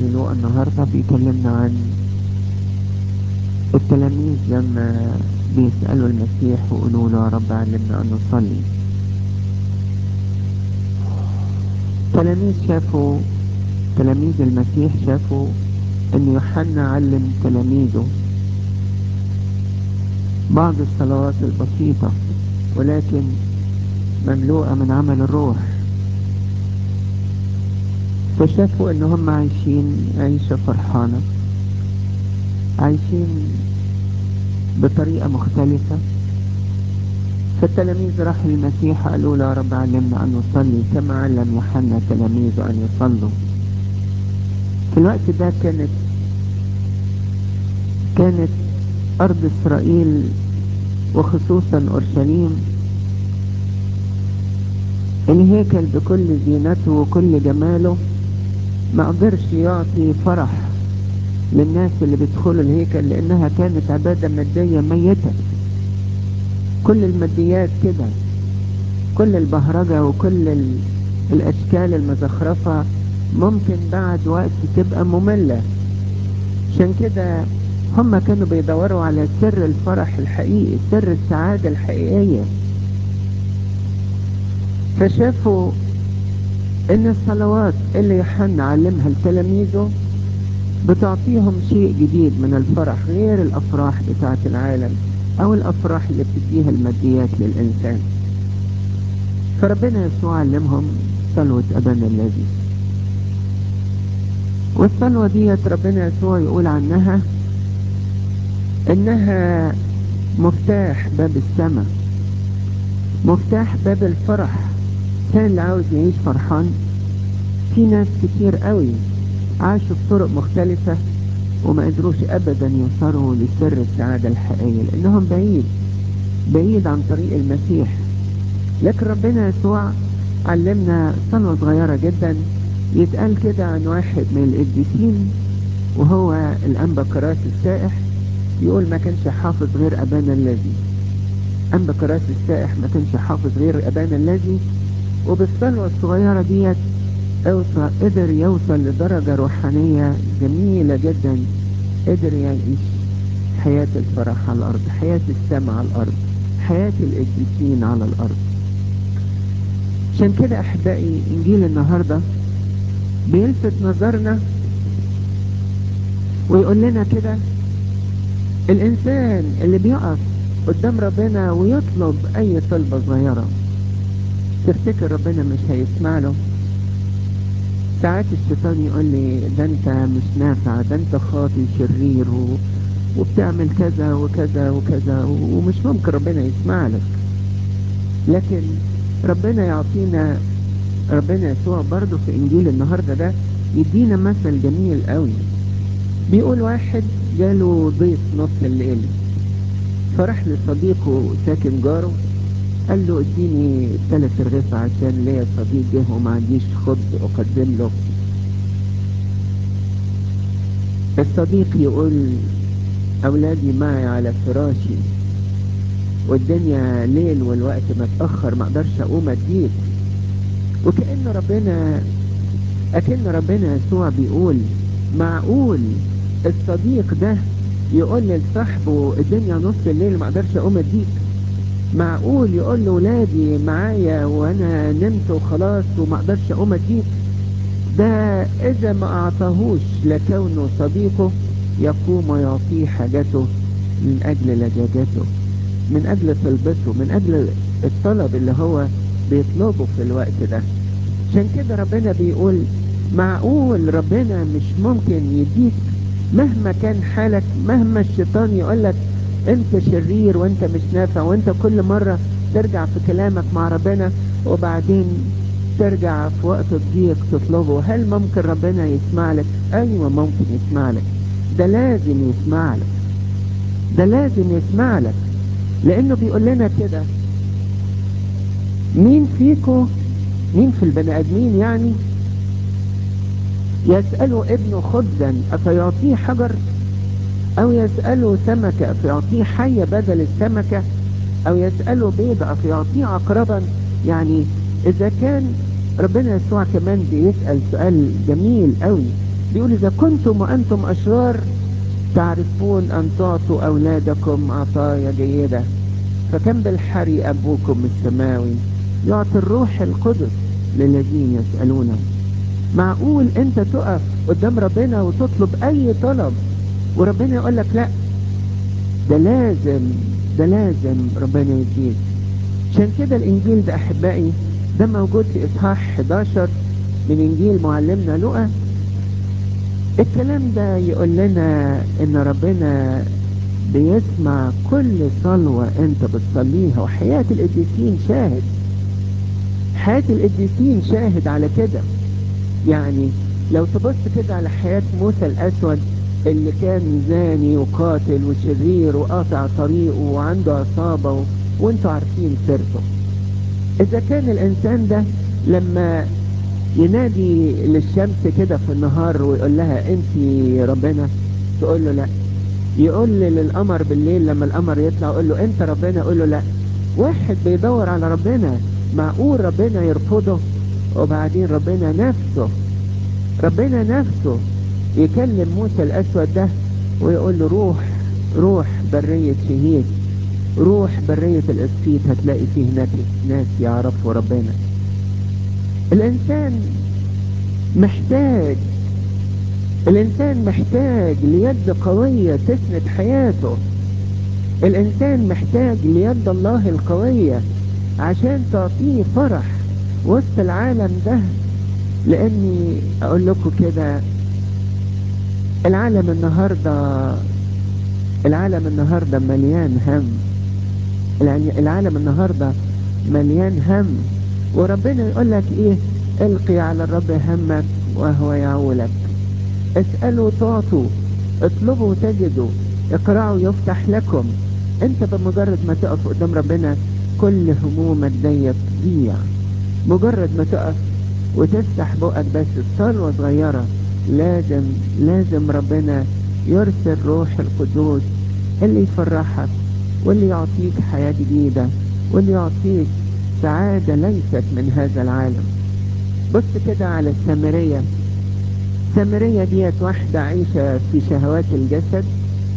لوقا النهاردة بيكلمنا عن التلاميذ لما بيسألوا المسيح ويقولوا له يا رب علمنا أن نصلي تلاميذ شافوا تلاميذ المسيح شافوا أن يوحنا علم تلاميذه بعض الصلوات البسيطة ولكن مملوءة من عمل الروح فشافوا ان هم عايشين عيشة فرحانة عايشين بطريقة مختلفة فالتلاميذ راحوا للمسيح قالوا له يا رب علمنا ان نصلي كما علم يوحنا تلاميذه ان يصلوا في الوقت ده كانت كانت ارض اسرائيل وخصوصا اورشليم الهيكل بكل زينته وكل جماله ما قدرش يعطي فرح للناس اللي بيدخلوا الهيكل لانها كانت عبادة مادية ميتة كل الماديات كده كل البهرجة وكل ال... الاشكال المزخرفة ممكن بعد وقت تبقى مملة عشان كده هم كانوا بيدوروا على سر الفرح الحقيقي سر السعادة الحقيقية فشافوا ان الصلوات اللي يوحنا علمها لتلاميذه بتعطيهم شيء جديد من الفرح غير الافراح بتاعت العالم او الافراح اللي بتديها الماديات للانسان فربنا يسوع علمهم صلوة ابانا الذي والصلوة ديت ربنا يسوع يقول عنها انها مفتاح باب السماء مفتاح باب الفرح كان اللي عاوز يعيش فرحان في ناس كتير قوي عاشوا في طرق مختلفة وما قدروش ابدا يوصلوا لسر السعادة الحقيقية لانهم بعيد بعيد عن طريق المسيح لكن ربنا يسوع علمنا صلوة صغيرة جدا يتقال كده عن واحد من القديسين وهو الانبا كراس السائح يقول ما كانش حافظ غير ابانا الذي انبا كراس السائح ما كانش حافظ غير ابانا الذي وبالصلوة الصغيرة ديت اوصل قدر يوصل لدرجة روحانية جميلة جدا قدر يعيش حياة الفرح على الارض حياة السماء على الارض حياة القديسين على الارض عشان كده احبائي انجيل النهاردة بيلفت نظرنا ويقول لنا كده الانسان اللي بيقف قدام ربنا ويطلب اي طلبة صغيرة تفتكر ربنا مش هيسمع له ساعات الشيطان يقول لي ده انت مش نافع ده انت خاطي شرير و... وبتعمل كذا وكذا وكذا و... ومش ممكن ربنا يسمع لك لكن ربنا يعطينا ربنا يسوع برضه في انجيل النهاردة ده يدينا مثل جميل قوي بيقول واحد جاله ضيف نص الليل فراح لصديقه ساكن جاره قال له اديني ثلاث رغيف عشان ليا صديق جه وما عنديش خبز اقدم له الصديق يقول اولادي معي على فراشي والدنيا ليل والوقت متأخر ما اقدرش اقوم اديك وكأن ربنا اكن ربنا يسوع بيقول معقول الصديق ده يقول لصاحبه الدنيا نص الليل ما اقدرش اقوم اديك معقول يقول لاولادي معايا وانا نمت وخلاص وما اقدرش اقوم اديك ده اذا ما اعطاهوش لكونه صديقه يقوم ويعطيه حاجته من اجل لجاجته من اجل طلبته من اجل الطلب اللي هو بيطلبه في الوقت ده عشان كده ربنا بيقول معقول ربنا مش ممكن يديك مهما كان حالك مهما الشيطان يقولك انت شرير وانت مش نافع وانت كل مرة ترجع في كلامك مع ربنا وبعدين ترجع في وقت الضيق تطلبه هل ممكن ربنا يسمع لك ايوه ممكن يسمع لك ده لازم يسمع لك ده لازم يسمع لك لانه بيقول لنا كده مين فيكم مين في البني ادمين يعني يسأله ابنه خبزا افيعطيه حجر او يسأله سمكة افيعطيه حية بدل السمكة او يسأله بيضة افيعطيه عقربا يعني اذا كان ربنا يسوع كمان بيسأل سؤال جميل قوي بيقول إذا كنتم وأنتم أشرار تعرفون أن تعطوا أولادكم عطايا جيدة فكم بالحري أبوكم السماوي يعطي الروح القدس للذين يسألونه معقول أنت تقف قدام ربنا وتطلب أي طلب وربنا يقول لك لا ده لازم ده لازم ربنا يديك عشان كده الإنجيل ده أحبائي ده موجود في إصحاح 11 من إنجيل معلمنا لقى الكلام ده يقول لنا ان ربنا بيسمع كل صلوة انت بتصليها وحياة القديسين شاهد حياة القديسين شاهد على كده يعني لو تبص كده على حياة موسى الاسود اللي كان زاني وقاتل وشرير وقاطع طريقه وعنده عصابة و... وانتوا عارفين سيرته اذا كان الانسان ده لما ينادي للشمس كده في النهار ويقول لها انت ربنا تقول له لا يقول للقمر بالليل لما القمر يطلع يقول له انت ربنا يقول له لا واحد بيدور على ربنا معقول ربنا يرفضه وبعدين ربنا نفسه ربنا نفسه يكلم موسى الاسود ده ويقول له روح روح برية شهيد روح برية الاسفيت هتلاقي فيه هناك ناس يعرفوا ربنا الانسان محتاج الانسان محتاج ليد قوية تسند حياته الانسان محتاج ليد الله القوية عشان تعطيه فرح وسط العالم ده لاني اقول لكم كده العالم النهاردة العالم النهاردة مليان هم العالم النهاردة مليان هم وربنا يقول لك ايه القي على الرب همك وهو يعولك اسألوا تعطوا اطلبوا تجدوا اقرعوا يفتح لكم انت بمجرد ما تقف قدام ربنا كل همومك دي تضيع مجرد ما تقف وتفتح بقك بس بصلوة صغيرة لازم لازم ربنا يرسل روح القدوس اللي يفرحك واللي يعطيك حياة جديدة واللي يعطيك سعادة ليست من هذا العالم بص كده على السامرية السامرية ديت واحدة عايشة في شهوات الجسد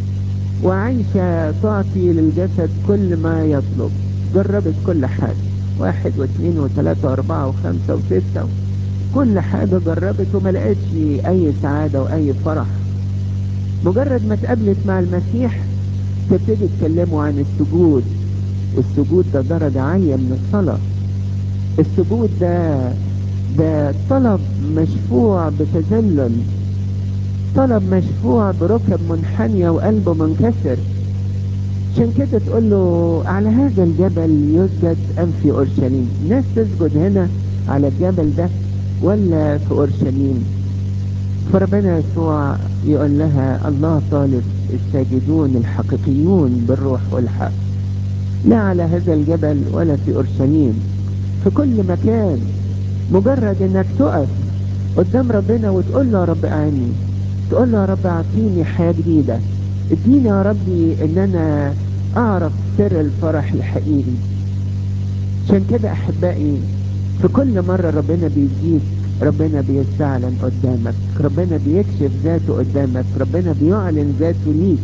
وعايشة تعطي للجسد كل ما يطلب جربت كل حاجة واحد واثنين وثلاثة واربعة وخمسة وستة كل حاجة جربت وما لقيتش اي سعادة واي فرح مجرد ما اتقابلت مع المسيح تبتدي تكلموا عن السجود والسجود ده درجة عالية من الصلاة السجود ده ده طلب مشفوع بتذلل طلب مشفوع بركب منحنية وقلبه منكسر عشان كده تقول له على هذا الجبل يسجد أم في أورشليم ناس تسجد هنا على الجبل ده ولا في أورشليم فربنا يسوع يقول لها الله طالب الساجدون الحقيقيون بالروح والحق لا على هذا الجبل ولا في أورشليم في كل مكان مجرد انك تقف قدام ربنا وتقول له يا رب اعني تقول له يا رب اعطيني حياة جديدة اديني يا ربي ان انا اعرف سر الفرح الحقيقي عشان كده احبائي في كل مرة ربنا بيديك ربنا بيستعلن قدامك ربنا بيكشف ذاته قدامك ربنا بيعلن ذاته ليك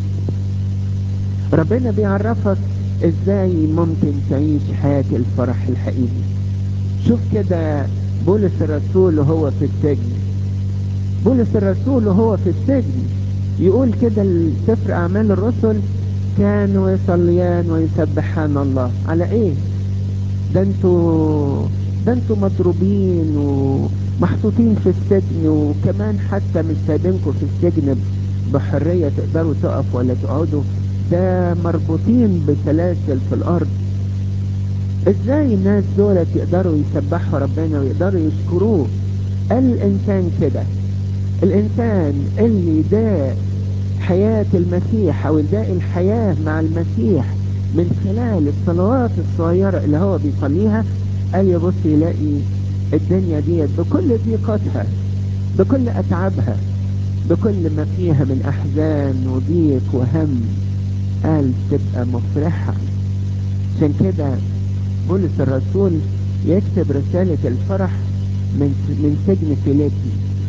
ربنا بيعرفك ازاي ممكن تعيش حياة الفرح الحقيقي شوف كده بولس الرسول وهو في السجن بولس الرسول وهو في السجن يقول كده سفر اعمال الرسل كانوا يصليان ويسبحان الله على ايه ده انتوا ده انتوا مضروبين ومحطوطين في السجن وكمان حتى مش سايبينكم في السجن بحرية تقدروا تقفوا ولا تقعدوا ده مربوطين بسلاسل في الارض ازاي الناس دول يقدروا يسبحوا ربنا ويقدروا يشكروه الانسان كده الانسان اللي ده حياة المسيح او ده الحياة مع المسيح من خلال الصلوات الصغيرة اللي هو بيصليها قال يبص يلاقي الدنيا ديت بكل ضيقاتها بكل اتعابها بكل ما فيها من احزان وضيق وهم قال تبقى مفرحة عشان كده بولس الرسول يكتب رسالة الفرح من من سجن فيليبي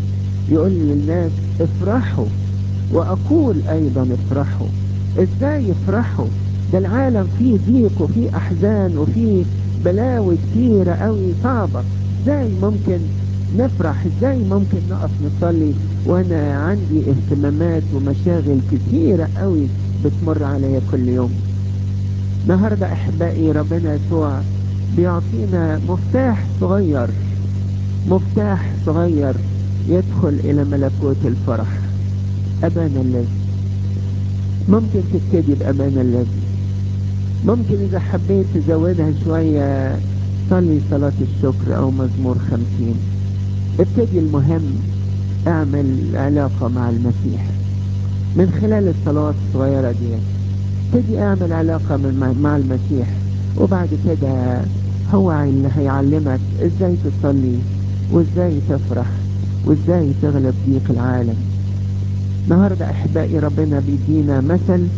يقول للناس افرحوا واقول ايضا افرحوا ازاي يفرحوا ده العالم فيه ضيق وفيه احزان وفيه بلاوي كتيرة قوي صعبة ازاي ممكن نفرح ازاي ممكن نقف نصلي وانا عندي اهتمامات ومشاغل كتيرة قوي بتمر عليا كل يوم النهاردة احبائي ربنا يسوع بيعطينا مفتاح صغير مفتاح صغير يدخل الى ملكوت الفرح ابانا الذي ممكن تبتدي بأمان الذي ممكن إذا حبيت تزودها شوية صلي صلاة الشكر أو مزمور خمسين ابتدي المهم اعمل علاقة مع المسيح من خلال الصلاة الصغيرة دي ابتدي اعمل علاقة مع المسيح وبعد كده هو اللي هيعلمك ازاي تصلي وازاي تفرح وازاي تغلب ضيق العالم النهاردة احبائي ربنا بيدينا مثل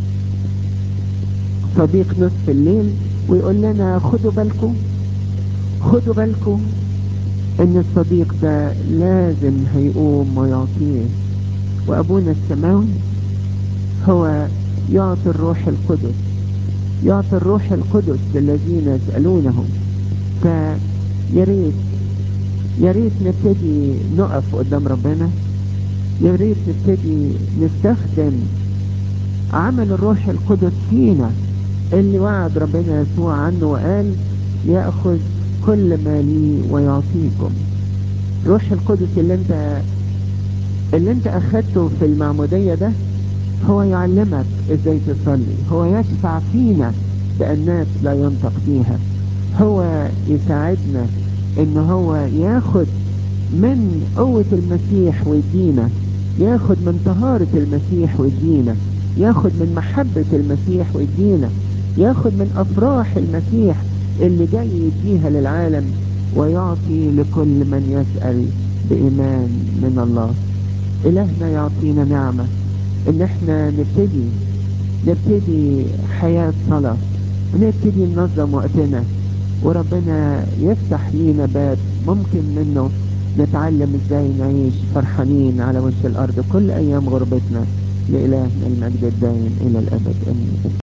صديق نصف الليل ويقول لنا خدوا بالكم خدوا بالكم ان الصديق ده لازم هيقوم ويعطيه وابونا السماوي هو يعطي الروح القدس يعطي الروح القدس للذين يسألونه فياريت ياريت نبتدي نقف قدام ربنا يا ريت نبتدي نستخدم عمل الروح القدس فينا اللي وعد ربنا يسوع عنه وقال ياخذ كل ما لي ويعطيكم روح القدس اللي انت اللي انت اخدته في المعموديه ده هو يعلمك ازاي تصلي هو يشفع فينا بانات لا ينطق فيها هو يساعدنا ان هو ياخد من قوة المسيح ويدينا ياخد من طهارة المسيح ويدينا ياخد من محبة المسيح ويدينا ياخد من افراح المسيح اللي جاي يديها للعالم ويعطي لكل من يسأل بإيمان من الله إلهنا يعطينا نعمة إن احنا نبتدي نبتدي حياة صلاة ونبتدي ننظم وقتنا وربنا يفتح لينا باب ممكن منه نتعلم ازاي نعيش فرحانين على وش الارض كل ايام غربتنا لالهنا المجد الدائم الى الابد امين